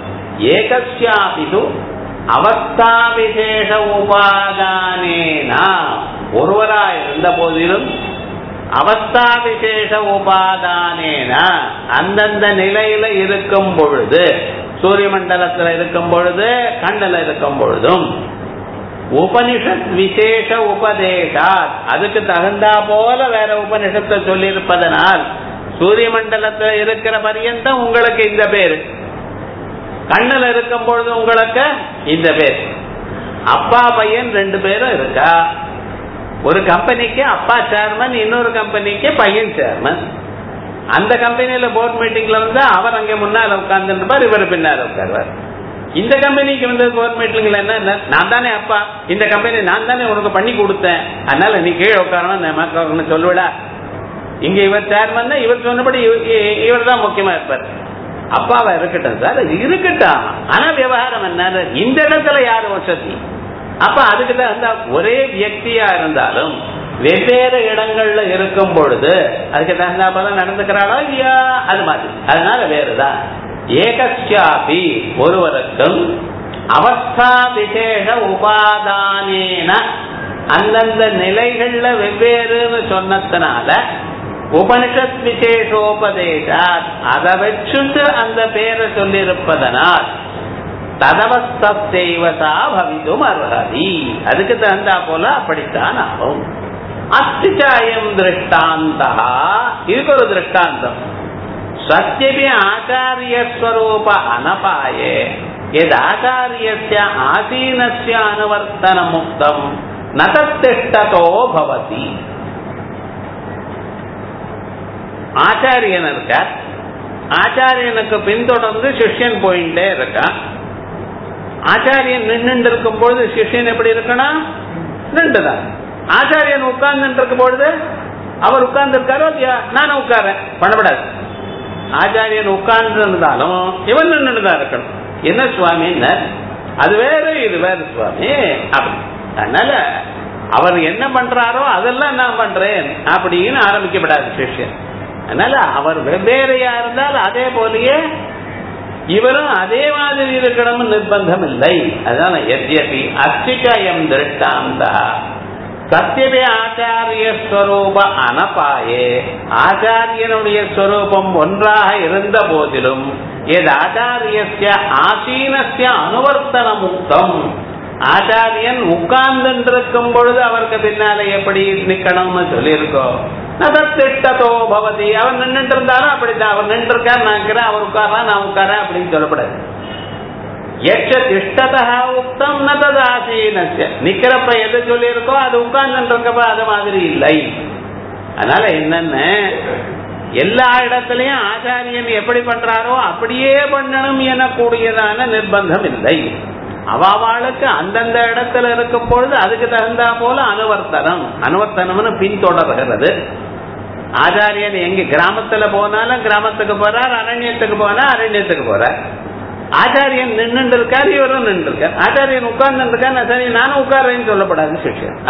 ஏகஸ்யாபிது அவஸ்தா விசேஷ உபாதானேனா ஒருவரா இருந்த போதிலும் அவஸ்தா விசேஷ உபாதானேன அந்தந்த நிலையில இருக்கும் பொழுது சூரிய மண்டலத்துல இருக்கும் பொழுது கண்ணில் இருக்கும் பொழுதும் உபனிஷத் விசேஷ உபதேசா அதுக்கு தகுந்தா போல வேற உபனிஷத்தை சொல்லி இருப்பதனால் சூரிய மண்டலத்துல இருக்கிற பரியந்தம் உங்களுக்கு இந்த பேரு கண்ணுல இருக்கும் பொழுது உங்களுக்கு இந்த பேர் அப்பா பையன் ரெண்டு பேரும் இருக்கா ஒரு கம்பெனிக்கு அப்பா சேர்மன் இன்னொரு கம்பெனிக்கு பையன் சேர்மன் அந்த கம்பெனியில போர்ட் மீட்டிங்ல வந்து அவர் அங்க முன்னால உட்கார்ந்து இருப்பார் இவர் பின்னால உட்காருவார் இந்த கம்பெனிக்கு வந்து போர்ட் மீட்டிங்ல என்ன நான் தானே அப்பா இந்த கம்பெனி நான் தானே உனக்கு பண்ணி கொடுத்தேன் அதனால நீ கீழே உட்காரணும் சொல்லுவிடா இங்க இவர் சேர்மன் இவர் சொன்னபடி இவர் தான் முக்கியமா இருப்பார் அப்பாவா இருக்கட்டும் சார் இருக்கட்டும் ஆனா விவகாரம் என்ன இந்த இடத்துல யாரு வசதி அப்ப அதுக்கு தான் ஒரே வியக்தியா இருந்தாலும் வெவ்வேறு இடங்கள்ல இருக்கும் பொழுது அதுக்கு தகுந்தாப்பதான் நடந்துக்கிறாளோ இல்லையா அது மாதிரி அதனால வேறுதான் ஏகஸ்யாபி ஒருவருக்கும் அவஸ்தா விசேஷ உபாதானேன அந்தந்த நிலைகள்ல வெவ்வேறுன்னு சொன்னதுனால உபனிஷத் விசேஷோபதேசா அதை வச்சுட்டு அந்த பேரை சொல்லியிருப்பதனால் ததவஸ்தேவதா பவிதும் அர்ஹதி அதுக்கு தகுந்தா போல அப்படித்தான் ஆகும் அஸ்திச்சாயம் திருஷ்டாந்தா இதுக்கு ஒரு திருஷ்டாந்தம் சத்தியபி ஆச்சாரியஸ்வரூப அனபாயே எது ஆச்சாரியஸ்ய ஆசீனஸ்ய அனுவர்த்தன முக்தம் நதத்திஷ்டதோ பவதி ஆச்சாரியன் இருக்கார் ஆச்சாரியனுக்கு பின்தொடர்ந்து சிஷ்யன் போயிட்டே இருக்கான் ஆச்சாரியன் நின்று இருக்கும் பொழுது சிஷ்யன் எப்படி இருக்கணும் நின்றுதான் ஆச்சாரியன் உட்கார்ந்து இருக்கும் பொழுது அவர் உட்கார்ந்து இருக்காரோ இல்லையா நானும் உட்காரேன் பண்ணப்படாது ஆச்சாரியன் உட்கார்ந்து இருந்தாலும் இவன் நின்றுதான் இருக்கணும் என்ன சுவாமி அது வேற இது வேற சுவாமி அப்படி அதனால அவர் என்ன பண்றாரோ அதெல்லாம் நான் பண்றேன் அப்படின்னு ஆரம்பிக்கப்படாது சிஷ்யன் அதனால அவர் வெவ்வேறையா இருந்தால் அதே போலயே இவரும் அதே மாதிரி இருக்கணும்னு நிர்பந்தம் இல்லை அதனால எத்யபி அஸ்திகயம் திருஷ்டாந்தா சத்தியவே ஆச்சாரிய ஸ்வரூப அனபாயே ஆச்சாரியனுடைய ஸ்வரூபம் ஒன்றாக இருந்த போதிலும் எது ஆச்சாரியஸ்ய ஆசீனஸ்ய அனுவர்த்தன முக்தம் ஆச்சாரியன் உட்கார்ந்து இருக்கும் பொழுது அவருக்கு பின்னால எப்படி நிக்கணும்னு சொல்லியிருக்கோம் நதத்திட்டதோ பவதி அவர் நின்றுட்டு இருந்தாலும் அப்படித்தான் அவர் நின்று இருக்கார் நான் இருக்கிறேன் அவர் உட்காரா நான் உட்காரேன் அப்படின்னு சொல்லப்படாது எச்ச திஷ்டதா உக்தம் நததாசீனஸ்ய நிக்கிறப்ப எது சொல்லியிருக்கோ அது உட்கார்ந்து இருக்கப்ப அது மாதிரி இல்லை அதனால என்னன்னு எல்லா இடத்துலயும் ஆச்சாரியன் எப்படி பண்றாரோ அப்படியே பண்ணணும் எனக்கூடியதான நிர்பந்தம் இல்லை அவாவாளுக்கு அந்தந்த இடத்துல இருக்கும் பொழுது அதுக்கு தகுந்தா போல அனுவர்த்தனம் அனுவர்த்தனம்னு பின்தொடர்கிறது ஆச்சாரியன் எங்க கிராமத்துல போனாலும் கிராமத்துக்கு போறார் அரண்யத்துக்கு போனா அரண்யத்துக்கு போறார் ஆச்சாரியன் நின்று இருக்கார் இவரும் நின்று இருக்கார் ஆச்சாரியன் உட்கார்ந்து இருக்கார் ஆச்சாரியன் நானும் உட்கார்றேன்னு சொல்லப்படாது சிஷ்யன்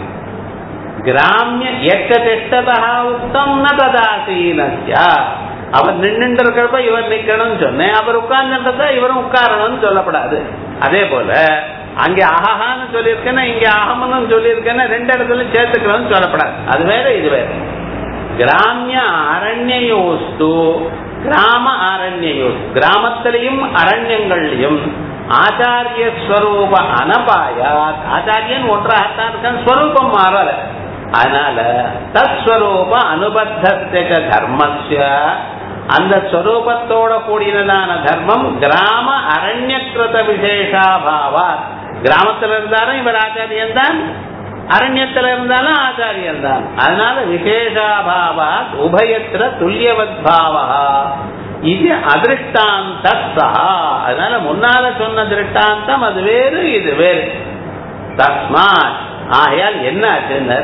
கிராமிய எக்க திஷ்டதா உத்தம் ந ததாசீனஸ்யா அவர் நின்று இருக்கிறப்ப இவர் நிக்கணும்னு சொன்னேன் அவர் உட்கார்ந்துன்றதா இவரும் உட்காரணும்னு சொல்லப்படாது அதே போல அங்க அஹஹான்னு சொல்லியிருக்கேன்னா இங்க அகமன்னு சொல்லியிருக்கேன்னா ரெண்டு இடத்துல சேர்த்துக்கணும்னு சொல்லப்படாது அது வேற இது வேற கிராமிய அரண்யோஸ்து கிராம அரண்யோஸ் கிராமத்திலையும் அரண்யங்கள்லையும் ஆச்சாரிய ஸ்வரூப அனபாயாத் ஆச்சாரியன் ஒன்றாகத்தான் இருக்கான் ஸ்வரூபம் மாறல அதனால தஸ்வரூப அனுபத்த தர்மஸ்ய அந்த ஸ்வரூபத்தோட கூடியதான தர்மம் கிராம அரண்யக்கிருத விசேஷாபாவா கிராமத்துல இருந்தாலும் இவர் ஆச்சாரியன் தான் அரண்யத்துல இருந்தாலும் ஆச்சாரியன் தான் அதனால விசேஷாபாவா உபயத்திர துல்லியவத் பாவா இது அதிருஷ்டாந்த அதனால முன்னால சொன்ன திருஷ்டாந்தம் அது வேறு இது வேறு தஸ்மாத் ஆகையால் என்ன ஆச்சுன்னு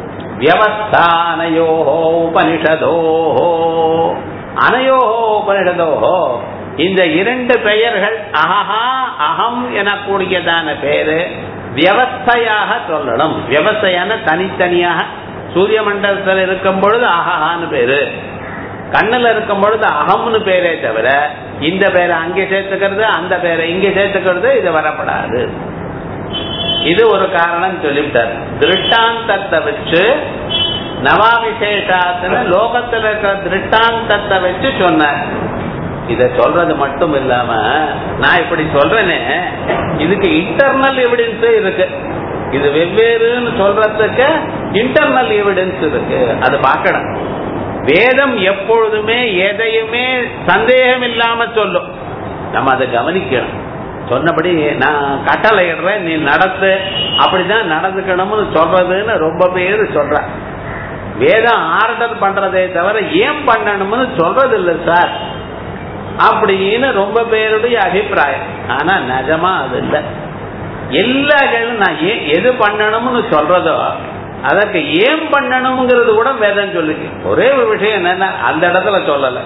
வியவஸ்தானயோஹோ உபனிஷதோஹோ அனயோஹோ உபனிஷதோஹோ இந்த இரண்டு பெயர்கள் அஹஹா அகம் எனக்கூடியதான பேரு வியவஸ்தையாக சொல்லணும் வியவஸ்தையான தனித்தனியாக சூரிய மண்டலத்தில் இருக்கும் பொழுது அஹஹான்னு பேரு கண்ணுல இருக்கும் பொழுது அகம்னு பேரே தவிர இந்த பேரை அங்கே சேர்த்துக்கிறது அந்த பேரை இங்கே சேர்த்துக்கிறது இது வரப்படாது இது ஒரு காரணம் சொல்லிவிட்டார் திருஷ்டாந்தத்தை வச்சு நவாவிசேஷாத்துன்னு லோகத்துல இருக்கிற திருஷ்டாந்தத்தை வச்சு சொன்னார் இத சொல்றது மட்டும் இல்லாம நான் இப்படி சொல்றேனே இதுக்கு இன்டர்னல் எவிடன்ஸ் இருக்கு இது வெவ்வேறுன்னு சொல்றதுக்கு இன்டர்னல் எவிடன்ஸ் இருக்கு அது பார்க்கணும் வேதம் எப்பொழுதுமே எதையுமே சந்தேகம் இல்லாம சொல்லும் நம்ம அதை கவனிக்கணும் சொன்னபடி நான் கட்டளை இடுறேன் நீ நடத்து அப்படிதான் நடந்துக்கணும்னு சொல்றதுன்னு ரொம்ப பேர் சொல்ற வேதம் ஆர்டர் பண்றதே தவிர ஏன் பண்ணணும்னு சொல்றது இல்லை சார் அப்படின்னு ரொம்ப பேருடைய அபிப்பிராயம் ஆனா நிஜமா அது இல்லை எல்லா கேள்வியும் நான் ஏன் எது பண்ணணும்னு சொல்றதோ அதற்கு ஏன் பண்ணணுங்கிறது கூட வேதம் சொல்லிச்சு ஒரே ஒரு விஷயம் என்னன்னா அந்த இடத்துல சொல்லலை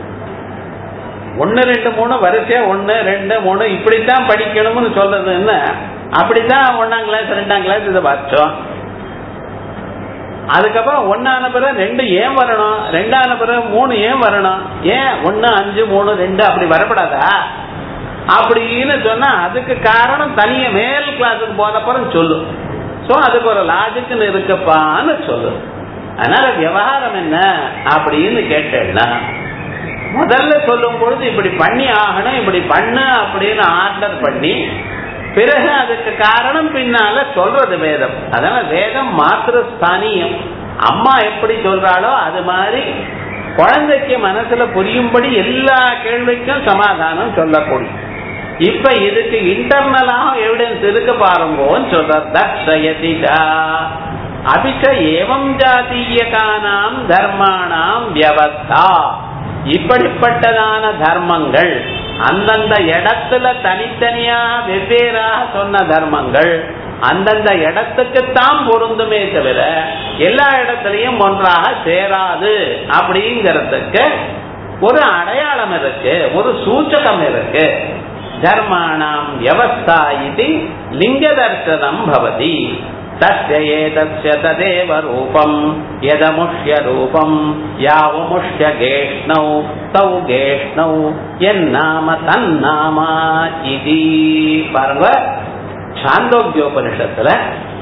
ஒன்னு ரெண்டு மூணு வரிசையா ஒன்னு ரெண்டு மூணு இப்படித்தான் படிக்கணும்னு சொல்றது என்ன அப்படித்தான் ஒன்னாம் கிளாஸ் ரெண்டாம் கிளாஸ் இதை பார்த்தோம் அதுக்கப்புறம் ஒன்னான பிறகு ரெண்டு ஏன் வரணும் ரெண்டான பிறகு மூணு ஏன் வரணும் ஏன் ஒன்னு அஞ்சு மூணு ரெண்டு அப்படி வரப்படாதா அப்படின்னு சொன்னா அதுக்கு காரணம் தனிய மேல் கிளாஸுக்கு போனப்புறம் சொல்லும் சோ அதுக்கு ஒரு லாஜிக்னு இருக்கப்பான்னு சொல்லும் அதனால விவகாரம் என்ன அப்படின்னு கேட்டேன்னா முதல்ல சொல்லும் பொழுது இப்படி பண்ணி ஆகணும் இப்படி பண்ணு அப்படின்னு ஆர்டர் பண்ணி பிறகு அதுக்கு காரணம் பின்னால சொல்றது வேதம் அதனால வேதம் மாத்திரஸ்தானியம் அம்மா எப்படி சொல்றாளோ அது மாதிரி குழந்தைக்கு மனசுல புரியும்படி எல்லா கேள்விக்கும் சமாதானம் சொல்லக்கூடிய இப்ப இதுக்கு இன்டர்னலாக எவிடன்ஸ் இருக்கு பாருங்கன்னு சொல்ற தர்ஷயதிடா அபிச்ச ஏவம் ஜாதீயகானாம் தர்மானாம் வியவஸ்தா இப்படிப்பட்டதான தர்மங்கள் அந்தந்த இடத்துல தனித்தனியா வெவ்வேறாக சொன்ன தர்மங்கள் அந்தந்த இடத்துக்குத்தான் பொருந்துமே தவிர எல்லா இடத்துலயும் ஒன்றாக சேராது அப்படிங்கறதுக்கு ஒரு அடையாளம் இருக்கு ஒரு சூச்சகம் இருக்கு தர்மாணாம் வியவஸ்தா இது லிங்க தர்சனம் பவதி தஸ்ய ஏதஸ்ய ததேவ ரூபம் யதமுஷ்ய ரூபம் யாவமுஷ்ய கேஷ்ணௌ தௌ கேஷ்ணௌ என் நாம தன்னாமா இது பாருங்க சாந்தோக்கியோபனிஷத்துல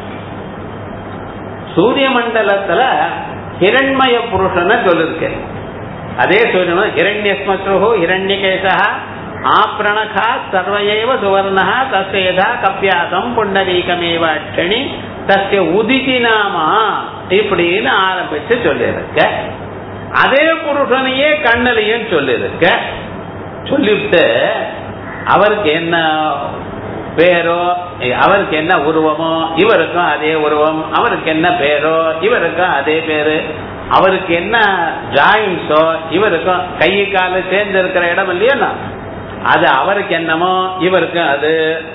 சூரிய மண்டலத்துல ஹிரண்மய புருஷனை சொல்லிருக்கு அதே சூரியன் ஹிரண்யஸ்மஸ்ரு ஹிரண்யகேசா ஆப்ரணகா சர்வயேவ சுவர்ணா தஸ்யதா கப்பியாசம் புண்டரீகமேவ அட்சணி தஸ்ய உதிதி நாமா இப்படின்னு ஆரம்பிச்சு சொல்லியிருக்க அதே புருஷனையே கண்ணலையும் சொல்லியிருக்க சொல்லிவிட்டு அவருக்கு என்ன பேரோ அவருக்கு என்ன உருவமோ இவருக்கும் அதே உருவம் அவருக்கு என்ன பேரோ இவருக்கும் அதே பேரு அவருக்கு என்ன ஜாயின்ஸோ இவருக்கும் கை கால சேர்ந்து இருக்கிற இடம் இல்லையா அது அவருக்கு என்னமோ இவருக்கு அது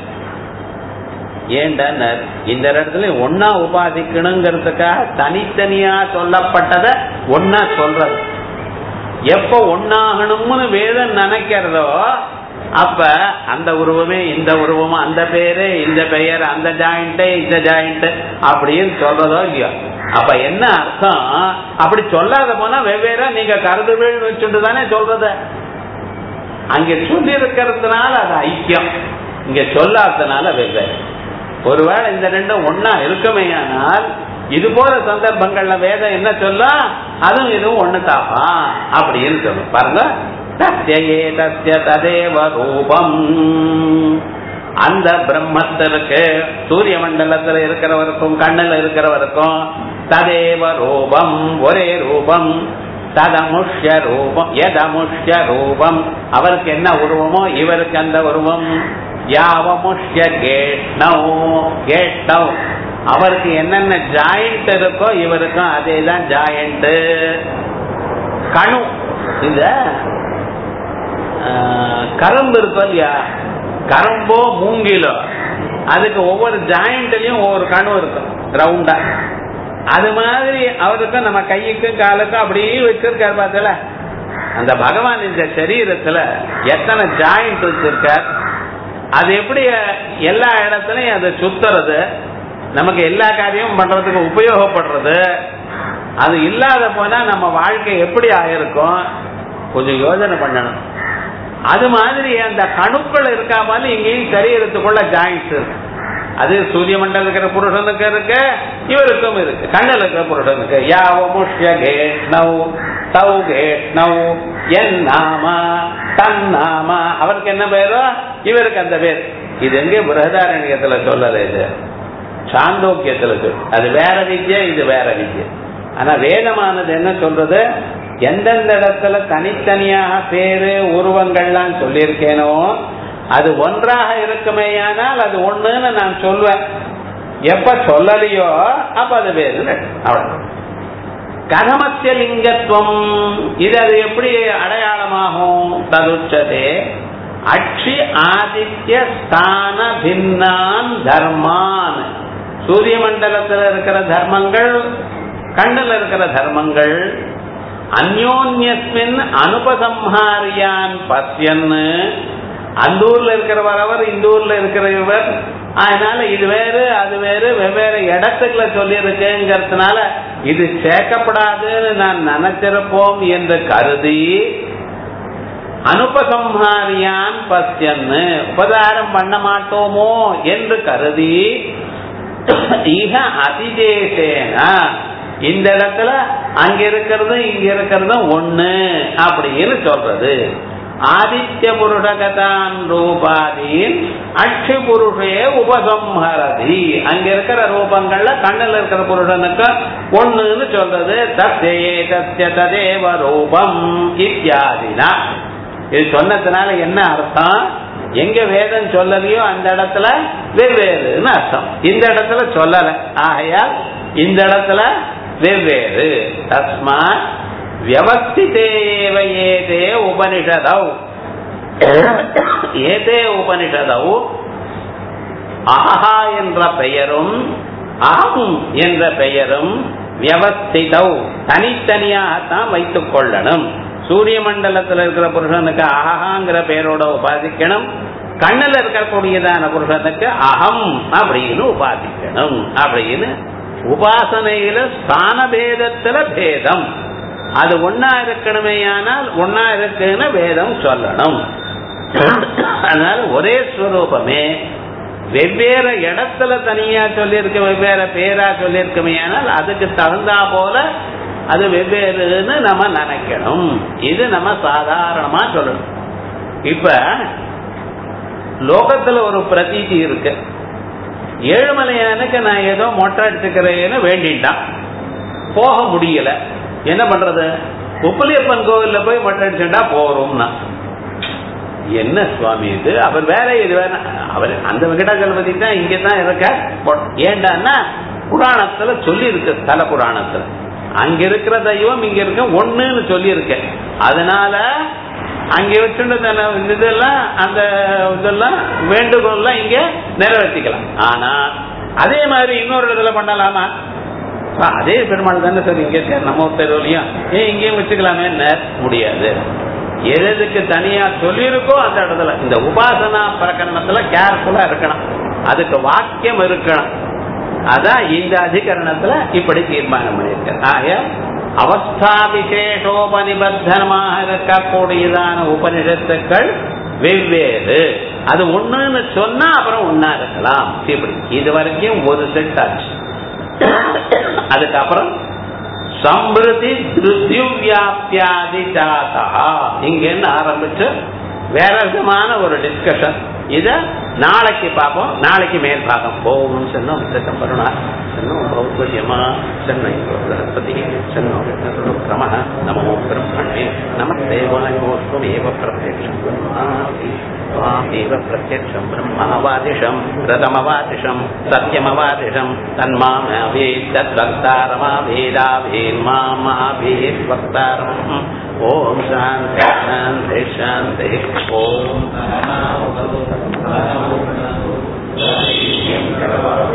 ஏண்டனர் இந்த இடத்துல ஒன்னா உபாதிக்கணுங்கிறதுக்காக தனித்தனியா சொல்லப்பட்டத ஒன்னா சொல்றது எப்ப ஒன்னாகணும்னு வேதம் நினைக்கிறதோ அப்ப அந்த உருவமே இந்த உருவமும் அந்த பேரு இந்த பெயர் அந்த ஜாயிண்ட் இந்த ஜாயிண்ட் அப்படின்னு சொல்றதோ இல்லையோ அப்ப என்ன அர்த்தம் அப்படி சொல்லாத போனா வெவ்வேறா நீங்க கருதுவேள் வச்சுட்டு தானே சொல்றத அங்க சொல்லி இருக்கிறதுனால அது ஐக்கியம் இங்க சொல்லாததுனால வெவ்வேறு ஒருவேளை இந்த ரெண்டும் ஒன்னா இருக்குமேயானால் இது போல சந்தர்ப்பங்கள்ல வேதம் என்ன சொல்ல அதுவும் இதுவும் ஒண்ணு தாப்பா அப்படின்னு சொல்லும் பாருங்க தஸ்யே தஸ்ய ததேவ ரூபம் அந்த பிரம்மத்திற்கு சூரிய மண்டலத்துல இருக்கிறவருக்கும் கண்ணுல இருக்கிறவருக்கும் ததேவ ரூபம் ஒரே ரூபம் ததமுஷ்ய ரூபம் எதமுஷ்ய ரூபம் அவருக்கு என்ன உருவமோ இவருக்கு அந்த உருவம் யாவமுஷ்ய கேஷ்ணவ் கேஷ்ணவ் அவருக்கு என்னென்ன ஜாயிண்ட் இருக்கோ இவருக்கும் அதே தான் ஜாயிண்ட் கணு இந்த கரும்பு இருக்கும் இல்லையா கரும்போ மூங்கிலோ அதுக்கு ஒவ்வொரு ஜாயிண்ட்லயும் ஒவ்வொரு கணு இருக்கும் ரவுண்டா அது மாதிரி அவருக்கும் நம்ம கையுக்கும் காலுக்கும் அப்படியே வச்சிருக்காரு பார்த்தல அந்த பகவான் இந்த சரீரத்துல எத்தனை ஜாயிண்ட் வச்சிருக்கார் அது எப்படி எல்லா இடத்துலயும் அதை சுத்துறது நமக்கு எல்லா காரியமும் பண்றதுக்கு உபயோகப்படுறது அது இல்லாத போனா நம்ம வாழ்க்கை எப்படி ஆயிருக்கும் கொஞ்சம் யோசனை பண்ணணும் அது மாதிரி அந்த கணுக்கள் இருக்காமல் இங்கேயும் சரீரத்துக்குள்ள ஜாயிண்ட்ஸ் இருக்கு அது சூரிய மண்டலம் இருக்கிற புருஷனுக்கு இருக்கு இவருக்கும் இருக்கு கண்ணில் இருக்கிற புருஷனுக்கு யாவமுஷ்ய கேஷ்ணவ் தௌ கேஷ்ணவ் என் நாமா தன் நாமா அவருக்கு என்ன பேரோ இவருக்கு அந்த பேர் இது எங்க பிரகதாரண்யத்துல சொல்லல இது சாந்தோக்கியத்துல சொல் அது வேற வித்யை இது வேற வித்யை ஆனா வேதமானது என்ன சொல்றது எந்தெந்த இடத்துல தனித்தனியாக பேரு உருவங்கள்லாம் சொல்லியிருக்கேனோ அது ஒன்றாக இருக்குமேயானால் அது ஒண்ணுன்னு நான் சொல்வேன் எப்ப சொல்லலையோ அப்ப அது வேறு அவ்வளவு கதமத்திய லிங்கத்துவம் இது அது எப்படி அடையாளமாகும் ததுச்சதே அக்ஷி ஆதித்ய ஸ்தான பின்னான் தர்மான் சூரிய மண்டலத்தில் இருக்கிற தர்மங்கள் கண்ணில் இருக்கிற தர்மங்கள் அந்யோன்யஸ்மின் அனுபசம்ஹாரியான் பசியன்னு அந்த ஊர்ல இருக்கிறவர் அவர் இந்த ஊர்ல இருக்கிறவர் அதனால இது வேறு அது வேறு வெவ்வேறு இடத்துக்குள்ள சொல்லி இருக்கேங்கிறதுனால இது சேர்க்கப்படாதுன்னு நான் நினைச்சிருப்போம் என்று கருதி அனுபசம்ஹாரியான் பசியன்னு உபதாரம் பண்ண மாட்டோமோ என்று கருதி இக அதிதேசேன இந்த இடத்துல அங்க இருக்கிறது இங்க இருக்கிறது ஒண்ணு அப்படின்னு சொல்றது ஆதித்ய புருஷகதான் ரூபாதீன் அக்ஷி புருஷே உபசம்ஹரதி அங்க இருக்கிற ரூபங்கள்ல கண்ணில் இருக்கிற புருஷனுக்கு ஒண்ணுன்னு சொல்றது தத்தே தத்திய ததேவ ரூபம் இத்தியாதினா இது சொன்னதுனால என்ன அர்த்தம் எங்க வேதம் சொல்லலையோ அந்த இடத்துல வெவ்வேறுன்னு அர்த்தம் இந்த இடத்துல சொல்லல ஆகையால் இந்த இடத்துல வெவ்வேறு தஸ்மா வியவஸ்திதேவ ஏதே உபனிஷதௌ ஏதே உபனிஷதௌ ஆஹா என்ற பெயரும் அகம் என்ற பெயரும் வியவஸ்திதௌ தனித்தனியாகத்தான் வைத்துக் கொள்ளணும் சூரிய மண்டலத்தில் இருக்கிற புருஷனுக்கு அஹாங்கிற பெயரோட உபாதிக்கணும் கண்ணில் இருக்கக்கூடியதான புருஷனுக்கு அகம் அப்படின்னு உபாதிக்கணும் அப்படின்னு உபாசனையில ஸ்தான பேதத்துல பேதம் அது ஒன்னா இருக்கணுமே ஆனால் ஒன்னா இருக்குன்னு வேதம் சொல்லணும் அதனால ஒரே ஸ்வரூபமே வெவ்வேறு இடத்துல தனியா சொல்லியிருக்க வெவ்வேறு பேரா சொல்லியிருக்கமே ஆனால் அதுக்கு தகுந்தா போல அது வெவ்வேறுன்னு நம்ம நினைக்கணும் இது நம்ம சாதாரணமா சொல்லணும் இப்ப லோகத்துல ஒரு பிரதீதி இருக்கு ஏழுமலையானுக்கு நான் ஏதோ மொட்டை அடிச்சுக்கிறேன்னு வேண்டிட்டான் போக முடியல என்ன பண்றது உப்புலியப்பன் கோவில்ல போய் மொட்டை அடிச்சுட்டா போறோம்னா என்ன சுவாமி இது அவர் வேற இது வேற அவர் அந்த வெங்கடாஜலபதி தான் இங்க தான் இருக்க ஏண்டான்னா புராணத்துல சொல்லி இருக்கு தல புராணத்துல அங்க இருக்கிற தெய்வம் இங்க இருக்க ஒண்ணுன்னு சொல்லி இருக்கேன் அதனால அங்க வச்சுட்டு இதெல்லாம் அந்த இதெல்லாம் வேண்டுகோள்லாம் இங்க நிறைவேற்றிக்கலாம் ஆனா அதே மாதிரி இன்னொரு இடத்துல பண்ணலாமா அதே பெருமாள் தானே சார் இங்க இருக்க நம்ம தெருவுலையும் ஏன் இங்கேயும் வச்சுக்கலாமே முடியாது எதுக்கு தனியா சொல்லியிருக்கோ அந்த இடத்துல இந்த உபாசனா பிரகரணத்துல கேர்ஃபுல்லா இருக்கணும் அதுக்கு வாக்கியம் இருக்கணும் அதான் இந்த அதிகரணத்துல இப்படி தீர்மானம் பண்ணியிருக்க ஆக அவஸ்தா விசேஷோபனிபத்தனமாக இருக்கக்கூடியதான உபனிஷத்துக்கள் வெவ்வேறு அது ஒண்ணுன்னு சொன்னா அப்புறம் ஒன்னா இருக்கலாம் இப்படி இது வரைக்கும் ஒரு செட் ஆச்சு அதுக்கப்புறம் சம்பிருதி திருத்யுவியாப்தியாதி ஜாதா இங்கன்னு ஆரம்பிச்சு வேற விதமான ஒரு டிஸ்கஷன் இத நாளைக்கு பார்ப்போம் நாளைக்கு மேல் பாகம் ஓம் சென்னோ மித்தம் பருணா சென்னோ பௌத்வரியமா சென்னை பிரகஸ்பதி சென்னோ கிரம நமோ பிரம்மணே நம தேவாயோஸ்வமேவ பிரத்யக்ஷம் त्वामेव प्रत्यक्षं ब्रह्मावादिशं रथमवादिशं सत्यमवादिशं तन्मामवेत् तद्वक्तारमावेदावेन्मामावेद्वक्तारम् ॐ शान्ति शान्ति शान्ति ॐ